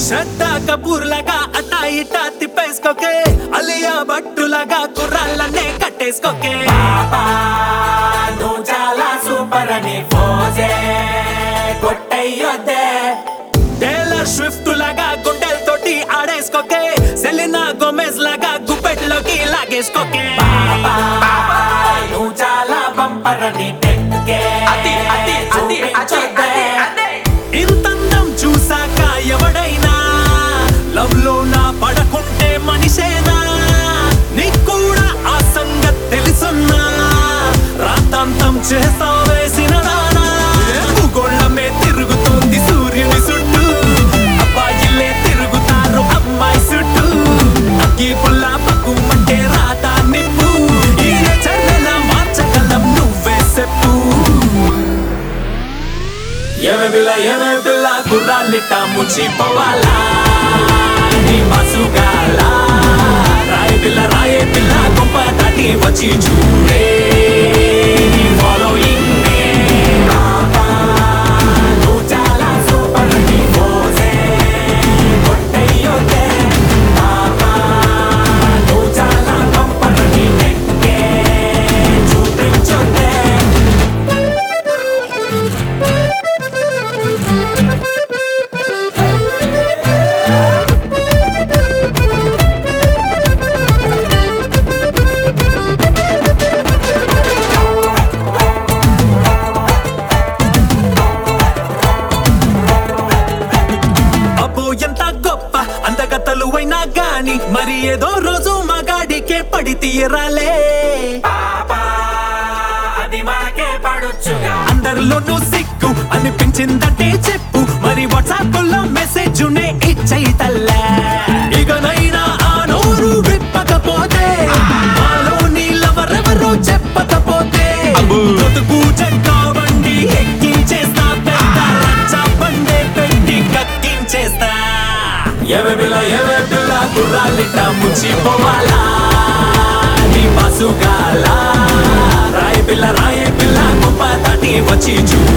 శ్రద్ధ కపూర్ లాగా అటా ఇటా తిప్పేసుకోకే అలియా భట్టులాగా కుర్రాళ్ళనే కట్టేసుకోకే పాపా నువ్వు చాలా సూపర్ అని పోజే కొట్టయ్యొద్దే టేలర్ స్విఫ్ట్ లాగా గుండెలతోటి ఆడేసుకోకే సెలినా గోమెజ్ లాగా గుప్పెట్లోకి లాగేసుకోకే పాపా నువ్వు చాలా బంపర్ అని టెక్కే అది అది అది అది అది అదే ఇంతందం చూసాక ఎవడైనా లవ్ లో నా పడకుంటే మనిషేనా నీకు కూడా ఆ సంగతి తెలుసున్నా రాతాంతం చేస్తా వేసిన దానా భూగోళమే తిరుగుతుంది సూర్యుని చుట్టూ అబ్బాయిలే తిరుగుతారు అమ్మాయి చుట్టూ అగ్గి పుల్ల పక్కుమంటే రాత నిప్పు ఈ చర్యల మార్చగలం నువ్వే చెప్పు ఏమే పిల్ల ఏమే పిల్ల గుర్రాలిట్ట ముచ్చిపోవాలా నీ మసుగాల రాయ పిల్ల రాయే పిల్ల గొప్ప దాటి వచ్చి చూడే నీ following నే. నువ్వు చాలా సూపర్ అని పోజే కొట్టయ్యొద్దే పాపా నువ్వు చాలా బంపర్ అని టెక్కే చూపించొద్దే అబ్బో ఎంత గొప్ప అందగతలు అయినా గాని మరి ఏదో రోజు మగాడికే పడి తీయరాలే పాపా అది మాకే పడొచ్చుగా అందరిలోనూ సిగ్గు అనిపించిందంటే చెప్పు మరి వాట్సాప్ లో మెసేజ్ నే ఇచ్చయి తల్లే ఇకనైనా ఆ నోరు విప్పకపోతే మాలో నీళ్ళవరెవరో చెప్పకపోతే బతుకు చెక్క బండి ఎక్కించేస్తా పెద్ద రచ్చ బండే పెట్టి కక్కించేస్తా ఎవ పిల్ల ఎవ పిల్ల గుర్రాలిట్ట ముచ్చిపోవాలా నీ పసుగాల రాయ పిల్ల రాయ పిల్ల గొప్ప దాటి వచ్చి చూ